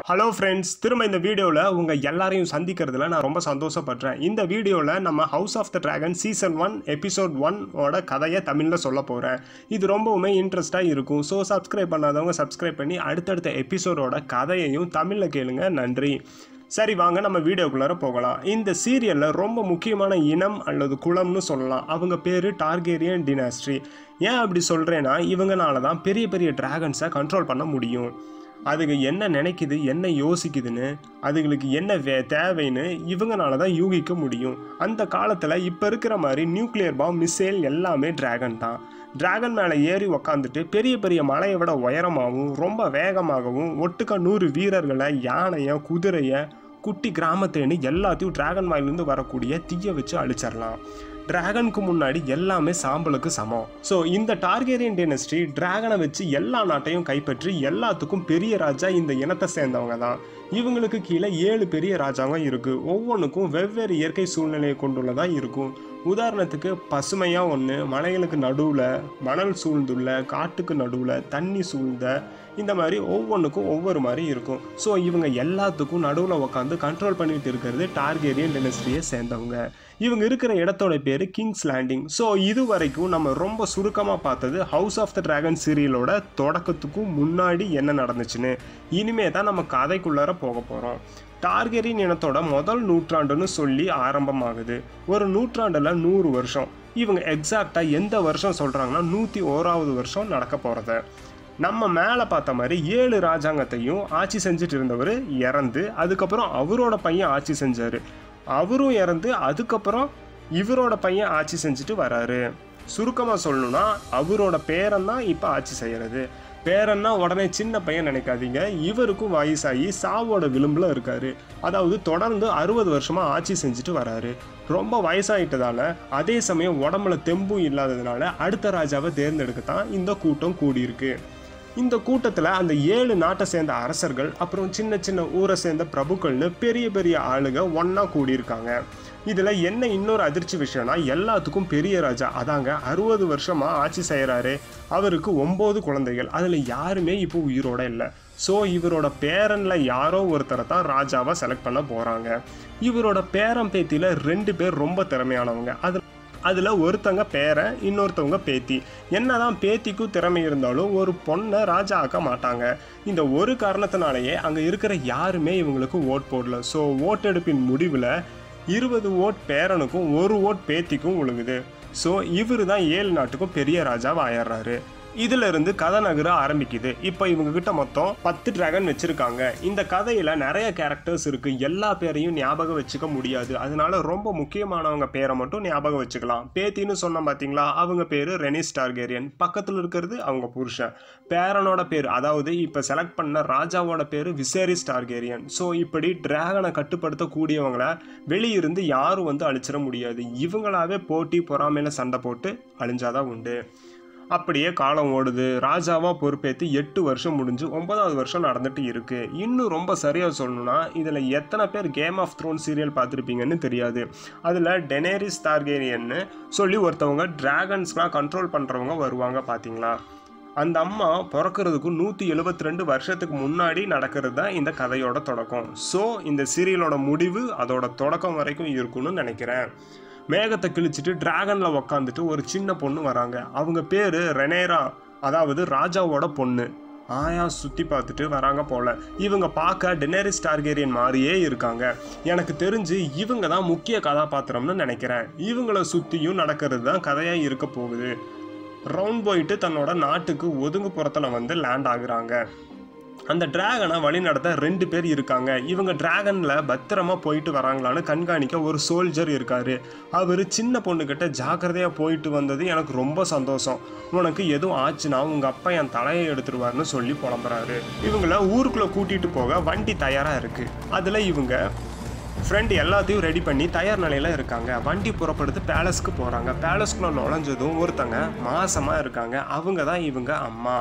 hello friends திரும்ப இந்த வீடியோவில் உங்கள் எல்லாரையும் சந்திக்கிறதுல நான் ரொம்ப சந்தோஷப்படுறேன் இந்த வீடியோவில் நம்ம House of the Dragon season one episode ஒன்னோட கதையை தமிழில் சொல்ல போகிறேன் இது ரொம்பவுமே இன்ட்ரெஸ்ட்டாக இருக்கும் ஸோ சப்ஸ்கிரைப் பண்ணாதவங்க சப்ஸ்கிரைப் பண்ணி அடுத்தடுத்த எபிசோடோட கதையையும் தமிழில் கேளுங்க நன்றி சரி வாங்க நம்ம வீடியோக்குள்ளார போகலாம் இந்த சீரியலில் ரொம்ப முக்கியமான இனம் அல்லது குலம்னு சொல்லலாம் அவங்க பேர் டார்கேரியன் டினாஸ்ட்ரி ஏன் அப்படி சொல்கிறேன்னா இவங்கனால தான் பெரிய பெரிய டிராகன்ஸை கண்ட்ரோல் பண்ண முடியும் அதுங்க என்ன நினைக்குது என்ன யோசிக்குதுன்னு அதுங்களுக்கு என்ன வே தேவைன்னு இவங்கனால தான் யூகிக்க முடியும் அந்த காலத்தில் இப்போ இருக்கிற மாதிரி நியூக்ளியர் பாம் மிசைல் எல்லாமே டிராகன் தான் டிராகன் மேலே ஏறி உக்காந்துட்டு பெரிய பெரிய மலையை விட உயரமாகவும் ரொம்ப வேகமாகவும் ஒட்டுக்க நூறு வீரர்களை யானையை குதிரையை குட்டி கிராமத்தேன்னு எல்லாத்தையும் டிராகன் வாயிலிருந்து வரக்கூடிய தீயை வச்சு அழிச்சிடலாம் டிராகனுக்கு முன்னாடி எல்லாமே சாம்பலுக்கு சமம் ஸோ இந்த டார்கேரியன் டெனஸ்ட்ரி டிராகனை வச்சு எல்லா நாட்டையும் கைப்பற்றி எல்லாத்துக்கும் பெரிய ராஜா இந்த இனத்தை சேர்ந்தவங்க தான் இவங்களுக்கு கீழே ஏழு பெரிய ராஜாங்க இருக்கு ஒவ்வொன்றுக்கும் வெவ்வேறு இயற்கை சூழ்நிலையை கொண்டுள்ளதா இருக்கும் உதாரணத்துக்கு பசுமையாக ஒன்று மலைகளுக்கு நடுவில் மணல் சூழ்ந்துள்ள காட்டுக்கு நடுவில் தண்ணி சூழ்ந்த இந்த மாதிரி ஒவ்வொன்றுக்கும் ஒவ்வொரு மாதிரி இருக்கும் ஸோ இவங்க எல்லாத்துக்கும் நடுவில் உட்காந்து கண்ட்ரோல் பண்ணிட்டு இருக்கிறது டார்கேரியன் டெனஸ்ட்ரியை சேர்ந்தவங்க இவங்க இருக்கிற இடத்தோட பேர் கிங்ஸ் லேண்டிங் ஸோ இது வரைக்கும் நம்ம ரொம்ப சுருக்கமாக பார்த்தது ஹவுஸ் ஆஃப் த டிராகன் சீரியலோட தொடக்கத்துக்கும் முன்னாடி என்ன நடந்துச்சுன்னு இனிமே தான் நம்ம கதைக்குள்ளார போக போகிறோம் டார்கெரின் இனத்தோட முதல் நூற்றாண்டுன்னு சொல்லி ஆரம்பமாகுது ஒரு நூற்றாண்டில் நூறு வருஷம் இவங்க எக்ஸாக்டாக எந்த வருஷம் சொல்கிறாங்கன்னா நூற்றி ஓராவது வருஷம் நடக்க போகிறத நம்ம மேலே பார்த்த மாதிரி ஏழு ராஜாங்கத்தையும் ஆட்சி செஞ்சுட்டு இருந்தவர் இறந்து அதுக்கப்புறம் அவரோட பையன் ஆட்சி செஞ்சார் அவரும் இறந்து அதுக்கப்புறம் இவரோட பையன் ஆட்சி செஞ்சுட்டு வராரு சுருக்கமாக சொல்லணும்னா அவரோட பேரன் தான் இப்போ ஆட்சி செய்கிறது பேரன்னா உடனே சின்ன பையன் நினைக்காதீங்க இவருக்கும் வயசாகி சாவோட விளிம்பில் இருக்காரு அதாவது தொடர்ந்து அறுபது வருஷமாக ஆட்சி செஞ்சுட்டு வராரு ரொம்ப வயசாயிட்டதால அதே சமயம் உடம்புல தெம்பும் இல்லாததுனால அடுத்த ராஜாவை தேர்ந்தெடுக்கத்தான் இந்த கூட்டம் கூடியிருக்கு இந்த கூட்டத்தில் அந்த ஏழு நாட்டை சேர்ந்த அரசர்கள் அப்புறம் சின்ன சின்ன ஊரை சேர்ந்த பிரபுக்கள்னு பெரிய பெரிய ஆளுங்க ஒன்றா கூடியிருக்காங்க இதில் என்ன இன்னொரு அதிர்ச்சி விஷயம்னா எல்லாத்துக்கும் பெரிய ராஜா அதாங்க அறுபது வருஷமாக ஆட்சி செய்கிறாரு அவருக்கு ஒம்பது குழந்தைகள் அதில் யாருமே இப்போ உயிரோட இல்லை ஸோ இவரோட பேரனில் யாரோ ஒருத்தரை தான் ராஜாவாக செலக்ட் பண்ண போகிறாங்க இவரோட பேரன் பேத்தியில் ரெண்டு பேர் ரொம்ப திறமையானவங்க அதில் அதில் ஒருத்தங்க பேரன் இன்னொருத்தவங்க பேத்தி என்னதான் பேத்திக்கும் திறமை இருந்தாலும் ஒரு பொண்ணை ராஜா ஆக்க மாட்டாங்க இந்த ஒரு காரணத்தினாலேயே அங்கே இருக்கிற யாருமே இவங்களுக்கு ஓட் போடல ஸோ ஓட்டெடுப்பின் முடிவில் இருபது ஓட் பேரனுக்கும் ஒரு ஓட் பேத்திக்கும் விழுகுது ஸோ இவர் தான் ஏழு நாட்டுக்கும் பெரிய ராஜாவை ஆயிடுறாரு இதுல இருந்து கதை நகர ஆரம்பிக்குது இப்போ இவங்க கிட்ட மொத்தம் பத்து டிராகன் வச்சிருக்காங்க இந்த கதையில நிறைய கேரக்டர்ஸ் இருக்கு எல்லா பேரையும் ஞாபகம் வச்சுக்க முடியாது அதனால ரொம்ப முக்கியமானவங்க பேரை மட்டும் ஞாபகம் வச்சுக்கலாம் பேத்தின்னு சொன்ன பாத்தீங்களா அவங்க பேரு ரெனிஸ் டார்கேரியன் பக்கத்துல இருக்கிறது அவங்க புருஷன் பேரனோட பேர் அதாவது இப்ப செலக்ட் பண்ண ராஜாவோட பேரு விசேரிஸ் டார்கேரியன் ஸோ இப்படி டிராகனை கட்டுப்படுத்தக்கூடியவங்கள வெளியிருந்து யாரும் வந்து அழிச்சிட முடியாது இவங்களாவே போட்டி பொறாமையில சண்டை போட்டு அழிஞ்சாதான் உண்டு அப்படியே காலம் ஓடுது ராஜாவாக பொறுப்பேற்று எட்டு வருஷம் முடிஞ்சு ஒன்பதாவது வருஷம் நடந்துட்டு இருக்கு இன்னும் ரொம்ப சரியாக சொல்லணும்னா இதில் எத்தனை பேர் கேம் ஆஃப் த்ரோன் சீரியல் பார்த்துருப்பீங்கன்னு தெரியாது அதில் டெனேரிஸ் டார்கேரியன்னு சொல்லி ஒருத்தவங்க டிராகன்ஸ்லாம் கண்ட்ரோல் பண்ணுறவங்க வருவாங்க பார்த்தீங்களா அந்த அம்மா பிறக்கிறதுக்கு நூற்றி எழுபத்தி ரெண்டு வருஷத்துக்கு முன்னாடி நடக்கிறது தான் இந்த கதையோட தொடக்கம் ஸோ இந்த சீரியலோட முடிவு அதோட தொடக்கம் வரைக்கும் இருக்கும்னு நினைக்கிறேன் மேகத்தை கிழிச்சிட்டு டிராகனில் உக்காந்துட்டு ஒரு சின்ன பொண்ணு வராங்க அவங்க பேர் ரெனேரா அதாவது ராஜாவோட பொண்ணு ஆயா சுற்றி பார்த்துட்டு வராங்க போல இவங்க பார்க்க டெனரிஸ் டார்கேரியன் மாதிரியே இருக்காங்க எனக்கு தெரிஞ்சு இவங்க தான் முக்கிய கதாபாத்திரம்னு நினைக்கிறேன் இவங்கள சுற்றியும் நடக்கிறது தான் கதையாக இருக்க போகுது ரவுண்ட் போயிட்டு தன்னோட நாட்டுக்கு ஒதுங்கு புறத்தில் வந்து லேண்ட் ஆகுறாங்க அந்த டிராகனை வழி நடத்த ரெண்டு பேர் இருக்காங்க இவங்க டிராகனில் பத்திரமா போயிட்டு வராங்களான்னு கண்காணிக்க ஒரு சோல்ஜர் இருக்காரு அவர் சின்ன பொண்ணுக்கிட்ட ஜாக்கிரதையாக போயிட்டு வந்தது எனக்கு ரொம்ப சந்தோஷம் உனக்கு எதுவும் ஆச்சுன்னா உங்கள் அப்பா என் தலையை எடுத்துருவாருன்னு சொல்லி புலம்புறாரு இவங்கள ஊருக்குள்ளே கூட்டிகிட்டு போக வண்டி தயாராக இருக்குது அதில் இவங்க ஃப்ரெண்ட் எல்லாத்தையும் ரெடி பண்ணி தயார் நிலையில் இருக்காங்க வண்டி புறப்படுத்து பேலஸ்க்கு போகிறாங்க பேலஸ்க்குள்ளே நுழைஞ்சதும் ஒருத்தங்க மாசமாக இருக்காங்க அவங்க தான் இவங்க அம்மா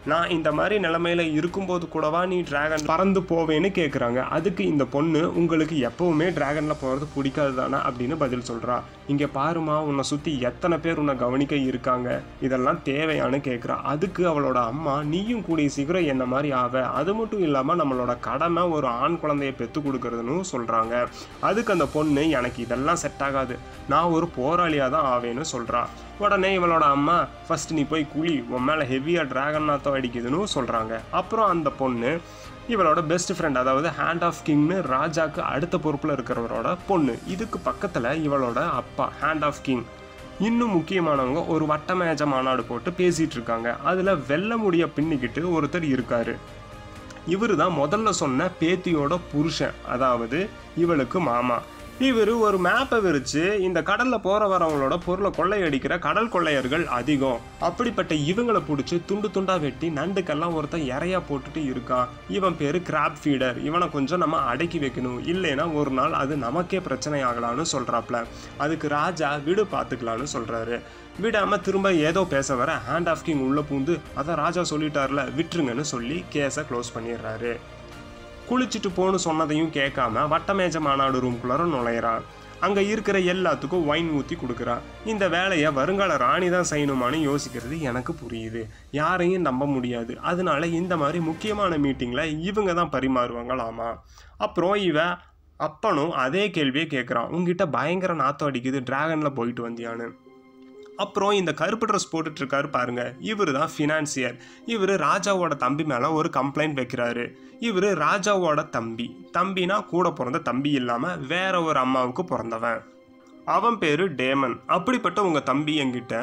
நான் இந்த மாதிரி நிலைமையில இருக்கும்போது கூடவா நீ டிராகன் பறந்து போவேன்னு கேட்குறாங்க அதுக்கு இந்த பொண்ணு உங்களுக்கு எப்பவுமே டிராகனில் போகிறது பிடிக்காது தானே அப்படின்னு பதில் சொல்கிறா இங்கே பாருமா உன்னை சுற்றி எத்தனை பேர் உன்னை கவனிக்க இருக்காங்க இதெல்லாம் தேவையான்னு கேட்குறா அதுக்கு அவளோட அம்மா நீயும் கூடிய சீக்கிரம் என்ன மாதிரி ஆவ அது மட்டும் இல்லாமல் நம்மளோட கடமை ஒரு ஆண் குழந்தைய பெற்று கொடுக்கறதுன்னு சொல்கிறாங்க அதுக்கு அந்த பொண்ணு எனக்கு இதெல்லாம் செட் ஆகாது நான் ஒரு போராளியாக தான் ஆவேன்னு சொல்கிறா உடனே இவளோட அம்மா ஃபர்ஸ்ட் நீ போய் குழி உன் மேலே ஹெவியாக டிராகன் நாத்தம் அடிக்குதுன்னு சொல்கிறாங்க அப்புறம் அந்த பொண்ணு இவளோட பெஸ்ட் ஃப்ரெண்ட் அதாவது ஹேண்ட் ஆஃப் கிங்னு ராஜாக்கு அடுத்த பொறுப்பில் இருக்கிறவரோட பொண்ணு இதுக்கு பக்கத்தில் இவளோட அப்பா ஹேண்ட் ஆஃப் கிங் இன்னும் முக்கியமானவங்க ஒரு வட்டமேஜ மாநாடு போட்டு பேசிட்டு இருக்காங்க அதில் வெள்ள முடிய பின்னிக்கிட்டு ஒருத்தர் இருக்காரு இவர் தான் முதல்ல சொன்ன பேத்தியோட புருஷன் அதாவது இவளுக்கு மாமா இவர் ஒரு மேப்பை விரிச்சு இந்த கடல்ல போற வரவங்களோட பொருளை கொள்ளையடிக்கிற கடல் கொள்ளையர்கள் அதிகம் அப்படிப்பட்ட இவங்களை பிடிச்சி துண்டு துண்டா வெட்டி நண்டுக்கெல்லாம் ஒருத்தன் இறையா போட்டுட்டு இருக்கான் இவன் பேரு கிராப் ஃபீடர் இவனை கொஞ்சம் நம்ம அடக்கி வைக்கணும் இல்லைன்னா ஒரு நாள் அது நமக்கே பிரச்சனை ஆகலான்னு சொல்றாப்ல அதுக்கு ராஜா விடு பார்த்துக்கலான்னு சொல்றாரு விடாம திரும்ப ஏதோ பேச வர ஹேண்ட் ஆஃப் கிங் உள்ள பூந்து அதான் ராஜா சொல்லிட்டார்ல விட்டுருங்கன்னு சொல்லி கேஸை க்ளோஸ் பண்ணிடுறாரு குளிச்சுட்டு போன்னு சொன்னதையும் கேட்காம வட்டமேஜ மாநாடு ரூம்குள்ளார நுழையிறான் அங்கே இருக்கிற எல்லாத்துக்கும் ஒயின் ஊற்றி கொடுக்குறா இந்த வேலையை வருங்கால ராணி தான் செய்யணுமான்னு யோசிக்கிறது எனக்கு புரியுது யாரையும் நம்ப முடியாது அதனால இந்த மாதிரி முக்கியமான மீட்டிங்கில் இவங்க தான் பரிமாறுவாங்களாமா அப்புறம் இவ அப்பனும் அதே கேள்வியை கேட்குறான் உங்ககிட்ட பயங்கர நாத்தம் அடிக்குது டிராகனில் போயிட்டு வந்தியான்னு அப்புறம் இந்த கருப்பு ட்ரெஸ் போட்டுட்டு இருக்காரு பாருங்க இவர் தான் ஃபினான்சியர் இவர் ராஜாவோட தம்பி மேலே ஒரு கம்ப்ளைண்ட் வைக்கிறாரு இவர் ராஜாவோட தம்பி தம்பினா கூட பிறந்த தம்பி இல்லாமல் வேற ஒரு அம்மாவுக்கு பிறந்தவன் அவன் பேரு டேமன் அப்படிப்பட்ட உங்க தம்பி என்கிட்ட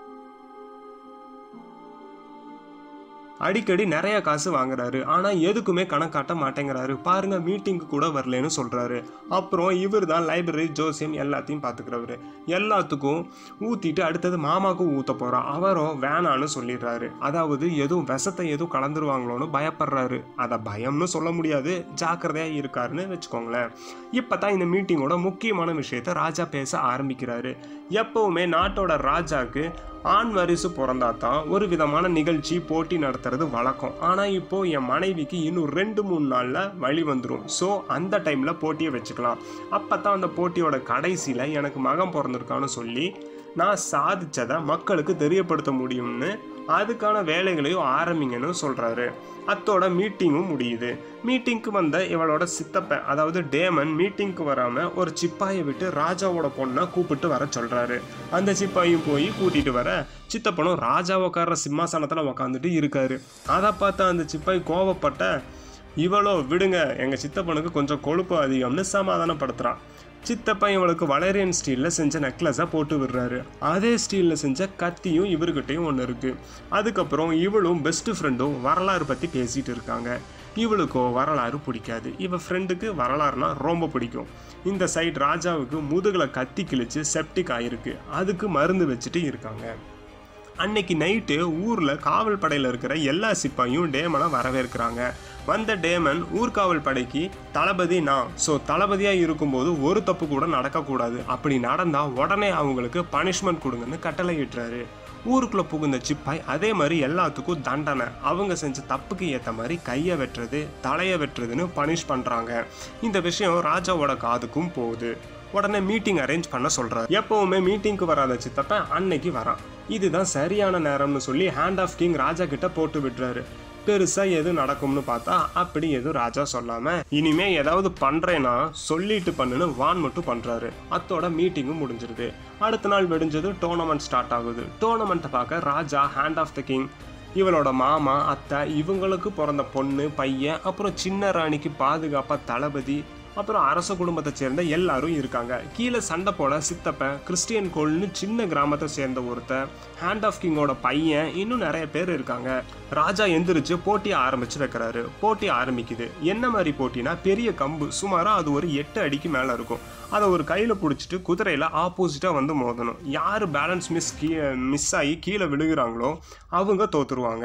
அடிக்கடி நிறைய காசு வாங்குறாரு ஆனா எதுக்குமே கணக்காட்ட மாட்டேங்கிறாரு பாருங்க மீட்டிங்க்கு கூட வரலன்னு சொல்றாரு அப்புறம் இவர் தான் லைப்ரரி ஜோசியம் எல்லாத்தையும் பாத்துக்கிறவரு எல்லாத்துக்கும் ஊத்திட்டு அடுத்தது மாமாவுக்கும் ஊத்த போறான் அவரும் வேணான்னு சொல்லிடுறாரு அதாவது எதுவும் விஷத்தை எதுவும் கலந்துருவாங்களோன்னு பயப்படுறாரு அதை பயம்னு சொல்ல முடியாது ஜாக்கிரதையா இருக்காருன்னு வச்சுக்கோங்களேன் இப்பதான் இந்த மீட்டிங்கோட முக்கியமான விஷயத்த ராஜா பேச ஆரம்பிக்கிறாரு எப்பவுமே நாட்டோட ராஜாக்கு ஆண் வாரிசு பிறந்தா தான் ஒரு விதமான நிகழ்ச்சி போட்டி நடத்துறது வழக்கம் ஆனால் இப்போ என் மனைவிக்கு இன்னும் ரெண்டு மூணு நாளில் வழி வந்துடும் ஸோ அந்த டைமில் போட்டியை வச்சுக்கலாம் அப்போ தான் அந்த போட்டியோட கடைசியில் எனக்கு மகன் பிறந்திருக்கான்னு சொல்லி நான் சாதிச்சதை மக்களுக்கு தெரியப்படுத்த முடியும்னு அதுக்கான வேலைகளையும் ஆரம்பிங்கன்னு சொல்கிறாரு அத்தோட மீட்டிங்கும் முடியுது மீட்டிங்க்கு வந்த இவளோட சித்தப்பன் அதாவது டேமன் மீட்டிங்க்கு வராமல் ஒரு சிப்பாயை விட்டு ராஜாவோட பொண்ணை கூப்பிட்டு வர சொல்கிறாரு அந்த சிப்பாயும் போய் கூட்டிகிட்டு வர சித்தப்பனும் ராஜா உட்கார்ற சிம்மாசனத்தில் உக்காந்துட்டு இருக்காரு அதை பார்த்த அந்த சிப்பாய் கோவப்பட்ட இவளோ விடுங்க எங்கள் சித்தப்பனுக்கு கொஞ்சம் கொழுப்பு அதிகம்னு சமாதானப்படுத்துகிறான் சித்தப்பன் இவளுக்கு வளரியன் ஸ்டீலில் செஞ்ச நெக்லஸை போட்டு விடுறாரு அதே ஸ்டீலில் செஞ்ச கத்தியும் இவர்கிட்டயும் ஒன்று இருக்குது அதுக்கப்புறம் இவளும் பெஸ்ட் ஃப்ரெண்டும் வரலாறு பற்றி பேசிகிட்டு இருக்காங்க இவளுக்கோ வரலாறு பிடிக்காது இவ ஃப்ரெண்டுக்கு வரலாறுனா ரொம்ப பிடிக்கும் இந்த சைடு ராஜாவுக்கு முதுகில் கத்தி கிழிச்சு செப்டிக் ஆயிருக்கு அதுக்கு மருந்து வச்சுட்டு இருக்காங்க அன்னைக்கு நைட்டு ஊரில் காவல் படையில் இருக்கிற எல்லா சிப்பாயும் டேமனை வரவேற்கிறாங்க வந்த டேமன் ஊர்காவல் படைக்கு தளபதி நான் ஸோ தளபதியாக இருக்கும்போது ஒரு தப்பு கூட நடக்கக்கூடாது அப்படி நடந்தால் உடனே அவங்களுக்கு பனிஷ்மெண்ட் கொடுங்கன்னு கட்டளை இட்டுறாரு ஊருக்குள்ளே புகுந்த சிப்பாய் அதே மாதிரி எல்லாத்துக்கும் தண்டனை அவங்க செஞ்ச தப்புக்கு ஏற்ற மாதிரி கையை வெட்டுறது தலையை வெட்டுறதுன்னு பனிஷ் பண்ணுறாங்க இந்த விஷயம் ராஜாவோட காதுக்கும் போகுது உடனே மீட்டிங் அரேஞ்ச் பண்ண சொல்றாரு எப்பவுமே மீட்டிங்க்கு வராத சித்தப்பன் அன்னைக்கு வரான் இதுதான் சரியான நேரம்னு சொல்லி ஹேண்ட் ஆஃப் கிங் ராஜா கிட்ட போட்டு விடுறாரு பெருசா எது நடக்கும்னு பார்த்தா அப்படி எதுவும் ராஜா சொல்லாம இனிமே ஏதாவது பண்றேன்னா சொல்லிட்டு பண்ணுன்னு வான் மட்டும் பண்றாரு அத்தோட மீட்டிங்கும் முடிஞ்சிருது அடுத்த நாள் விடிஞ்சது டோர்னமெண்ட் ஸ்டார்ட் ஆகுது டோர்னமெண்ட்டை பார்க்க ராஜா ஹேண்ட் ஆஃப் த கிங் இவளோட மாமா அத்தை இவங்களுக்கு பிறந்த பொண்ணு பையன் அப்புறம் சின்ன ராணிக்கு பாதுகாப்பா தளபதி அப்புறம் அரச குடும்பத்தை சேர்ந்த எல்லாரும் இருக்காங்க கீழே சண்டை போட சித்தப்பன் கிறிஸ்டியன் கோல்னு சின்ன கிராமத்தை சேர்ந்த ஒருத்தன் ஹேண்ட் ஆஃப் கிங்கோட பையன் இன்னும் நிறைய பேர் இருக்காங்க ராஜா எந்திரிச்சு போட்டியை ஆரம்பிச்சு வைக்கிறாரு போட்டி ஆரம்பிக்குது என்ன மாதிரி போட்டினா பெரிய கம்பு சுமாரா அது ஒரு எட்டு அடிக்கு மேல இருக்கும் அதை ஒரு கையில் பிடிச்சிட்டு குதிரையில் ஆப்போசிட்டாக வந்து மோதணும் யார் பேலன்ஸ் மிஸ் கீ மிஸ் ஆகி கீழே விழுகிறாங்களோ அவங்க தோத்துருவாங்க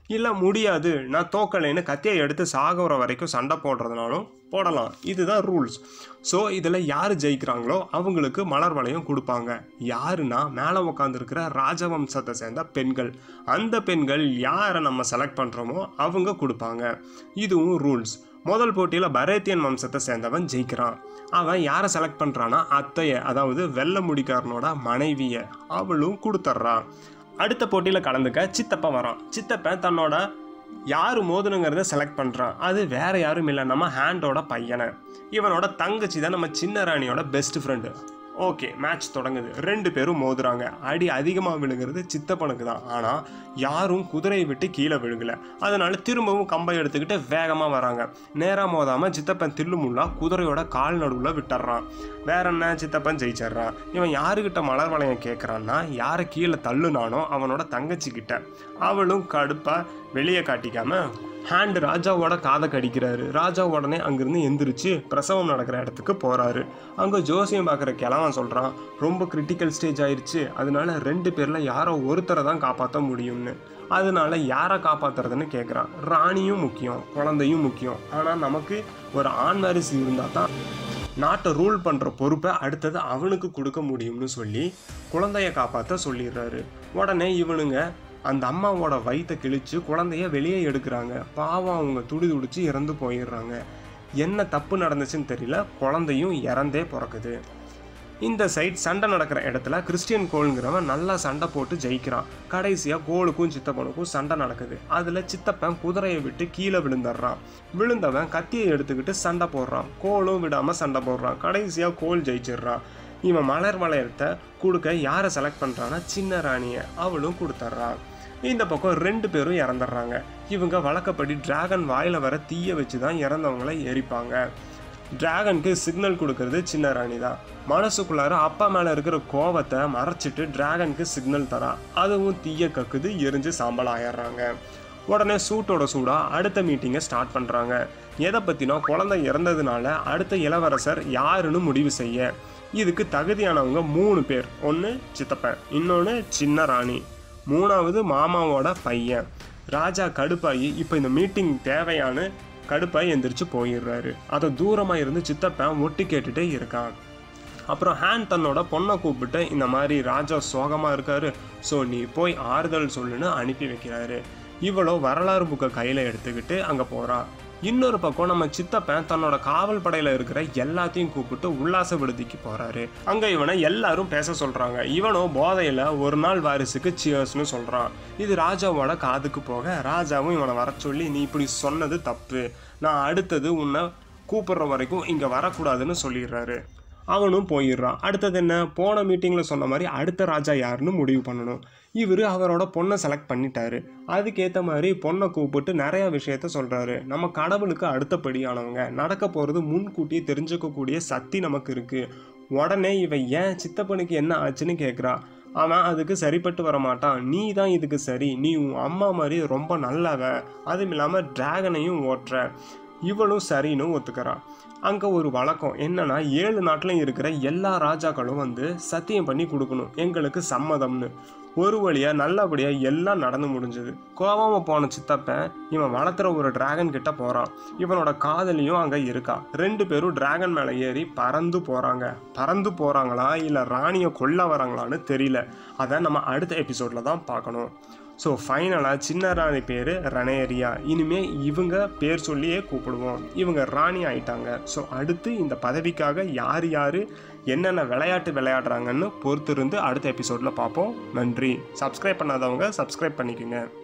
இல்லை முடியாது நான் தோக்கலைன்னு கத்தியை எடுத்து சாகுற வரைக்கும் சண்டை போடுறதுனாலும் போடலாம் இதுதான் ரூல்ஸ் ஸோ இதில் யார் ஜெயிக்கிறாங்களோ அவங்களுக்கு மலர் வளையம் கொடுப்பாங்க யாருன்னா மேலே உட்காந்துருக்கிற ராஜவம்சத்தை சேர்ந்த பெண்கள் அந்த பெண்கள் யாரை நம்ம செலக்ட் பண்ணுறோமோ அவங்க கொடுப்பாங்க இதுவும் ரூல்ஸ் முதல் போட்டியில் பரேத்தியன் வம்சத்தை சேர்ந்தவன் ஜெயிக்கிறான் அவன் யாரை செலக்ட் பண்ணுறான்னா அத்தையை அதாவது வெள்ளை முடிக்காரனோட மனைவியை அவளும் கொடுத்துட்றான் அடுத்த போட்டியில் கலந்துக்க சித்தப்பன் வரான் சித்தப்பன் தன்னோட யார் மோதணுங்கிறத செலக்ட் பண்ணுறான் அது வேற யாரும் இல்லை நம்ம ஹேண்டோட பையனை இவனோட தங்கச்சி தான் நம்ம சின்ன ராணியோட பெஸ்ட் ஃப்ரெண்டு ஓகே மேட்ச் தொடங்குது ரெண்டு பேரும் மோதுறாங்க அடி அதிகமாக விழுகிறது சித்தப்பனுக்கு தான் ஆனால் யாரும் குதிரையை விட்டு கீழே விழுகல அதனால திரும்பவும் கம்பை எடுத்துக்கிட்டு வேகமாக வராங்க நேராக மோதாமல் சித்தப்பன் தில்லுமுள்ளா குதிரையோட கால் நடுவில் விட்டுறான் வேற என்ன சித்தப்பன் ஜெயிச்சிடுறான் இவன் யாருக்கிட்ட மலர் வளையம் கேட்குறான்னா யாரை கீழே தள்ளுனானோ அவனோட தங்கச்சி கிட்ட அவளும் கடுப்பாக வெளியே காட்டிக்காம ஹேண்ட் ராஜாவோட காதை கடிக்கிறாரு ராஜா உடனே அங்கிருந்து எந்திரிச்சு பிரசவம் நடக்கிற இடத்துக்கு போறாரு அங்கே ஜோசியம் பார்க்குற கிழவன் சொல்கிறான் ரொம்ப கிரிட்டிக்கல் ஸ்டேஜ் ஆயிருச்சு அதனால ரெண்டு பேரில் யாரோ ஒருத்தரை தான் காப்பாற்ற முடியும்னு அதனால யாரை காப்பாத்துறதுன்னு கேட்குறான் ராணியும் முக்கியம் குழந்தையும் முக்கியம் ஆனால் நமக்கு ஒரு ஆண் வாரிசு இருந்தால் தான் நாட்டை ரூல் பண்ணுற பொறுப்பை அடுத்தது அவனுக்கு கொடுக்க முடியும்னு சொல்லி குழந்தைய காப்பாற்ற சொல்லிடுறாரு உடனே இவனுங்க அந்த அம்மாவோட வயித்தை கிழிச்சு குழந்தைய வெளியே எடுக்கிறாங்க பாவம் அவங்க துடி துடிச்சு இறந்து போயிடுறாங்க என்ன தப்பு நடந்துச்சுன்னு தெரியல குழந்தையும் இறந்தே பிறக்குது இந்த சைட் சண்டை நடக்கிற இடத்துல கிறிஸ்டியன் கோளுங்கிறவன் நல்லா சண்டை போட்டு ஜெயிக்கிறான் கடைசியாக கோளுக்கும் சித்தப்பனுக்கும் சண்டை நடக்குது அதில் சித்தப்பன் குதிரையை விட்டு கீழே விழுந்துடுறான் விழுந்தவன் கத்தியை எடுத்துக்கிட்டு சண்டை போடுறான் கோலும் விடாமல் சண்டை போடுறான் கடைசியாக கோல் ஜெயிச்சிடுறான் இவன் மலர் வளையத்தை கொடுக்க யாரை செலக்ட் பண்ணுறான்னா சின்ன ராணியை அவளும் கொடுத்துட்றான் இந்த பக்கம் ரெண்டு பேரும் இறந்துடுறாங்க இவங்க வழக்கப்படி டிராகன் வாயில் வர தீய வச்சு தான் இறந்தவங்களை எரிப்பாங்க டிராகனுக்கு சிக்னல் கொடுக்கறது சின்ன ராணி தான் மனசுக்குள்ளார அப்பா மேலே இருக்கிற கோவத்தை மறைச்சிட்டு டிராகனுக்கு சிக்னல் தரா அதுவும் தீய கக்குது எரிஞ்சு சாம்பல் ஆயிடுறாங்க உடனே சூட்டோட சூடா அடுத்த மீட்டிங்கை ஸ்டார்ட் பண்ணுறாங்க எதை பற்றினா குழந்தை இறந்ததுனால அடுத்த இளவரசர் யாருன்னு முடிவு செய்ய இதுக்கு தகுதியானவங்க மூணு பேர் ஒன்று சித்தப்பன் இன்னொன்று சின்ன ராணி மூணாவது மாமாவோட பையன் ராஜா கடுப்பாகி இப்போ இந்த மீட்டிங் தேவையான கடுப்பாய் எந்திரிச்சு போயிடுறாரு அதை தூரமாக இருந்து சித்தப்பன் ஒட்டி கேட்டுட்டே இருக்கான் அப்புறம் ஹேண்ட் தன்னோட பொண்ணை கூப்பிட்டு இந்த மாதிரி ராஜா சோகமாக இருக்காரு ஸோ நீ போய் ஆறுதல் சொல்லுன்னு அனுப்பி வைக்கிறாரு இவ்வளோ வரலாறு புக்கை கையில் எடுத்துக்கிட்டு அங்கே போகிறா இன்னொரு பக்கம் நம்ம சித்தப்பன் தன்னோட காவல் படையில் இருக்கிற எல்லாத்தையும் கூப்பிட்டு உல்லாச விடுதிக்கு போகிறாரு அங்கே இவனை எல்லாரும் பேச சொல்கிறாங்க இவனும் போதையில் ஒரு நாள் வாரிசுக்கு சியர்ஸ்னு சொல்கிறான் இது ராஜாவோட காதுக்கு போக ராஜாவும் இவனை வர சொல்லி நீ இப்படி சொன்னது தப்பு நான் அடுத்தது உன்னை கூப்பிடுற வரைக்கும் இங்கே வரக்கூடாதுன்னு சொல்லிடுறாரு அவனும் போயிடுறான் அடுத்தது என்ன போன மீட்டிங்கில் சொன்ன மாதிரி அடுத்த ராஜா யாருன்னு முடிவு பண்ணணும் இவர் அவரோட பொண்ணை செலக்ட் பண்ணிட்டாரு அதுக்கேற்ற மாதிரி பொண்ணை கூப்பிட்டு நிறைய விஷயத்த சொல்கிறாரு நம்ம கடவுளுக்கு அடுத்தபடியானவங்க நடக்க போகிறது முன்கூட்டியே தெரிஞ்சுக்கக்கூடிய சக்தி நமக்கு இருக்குது உடனே இவன் ஏன் சித்தப்பனுக்கு என்ன ஆச்சுன்னு கேட்குறா அவன் அதுக்கு சரிப்பட்டு வர மாட்டான் நீ தான் இதுக்கு சரி நீ உன் அம்மா மாதிரி ரொம்ப நல்லவ அதுவும் இல்லாமல் டிராகனையும் ஓட்டுற இவளும் சரின்னு ஒத்துக்கிறான் அங்கே ஒரு வழக்கம் என்னன்னா ஏழு நாட்டிலும் இருக்கிற எல்லா ராஜாக்களும் வந்து சத்தியம் பண்ணி கொடுக்கணும் எங்களுக்கு சம்மதம்னு ஒரு வழியாக நல்லபடியாக எல்லாம் நடந்து முடிஞ்சது கோவமாக போன சித்தப்பன் இவன் வளர்த்துற ஒரு டிராகன் கிட்ட போகிறான் இவனோட காதலியும் அங்கே இருக்கா ரெண்டு பேரும் டிராகன் மேலே ஏறி பறந்து போகிறாங்க பறந்து போகிறாங்களா இல்லை ராணியை கொல்ல வராங்களான்னு தெரியல அதை நம்ம அடுத்த எபிசோடில் தான் பார்க்கணும் ஸோ ஃபைனலாக சின்ன ராணி பேர் ரணேரியா இனிமே இவங்க பேர் சொல்லியே கூப்பிடுவோம் இவங்க ராணி ஆயிட்டாங்க ஸோ அடுத்து இந்த பதவிக்காக யார் யார் என்னென்ன விளையாட்டு விளையாடுறாங்கன்னு பொறுத்திருந்து அடுத்த எபிசோடில் பார்ப்போம் நன்றி சப்ஸ்கிரைப் பண்ணாதவங்க சப்ஸ்கிரைப் பண்ணிக்கோங்க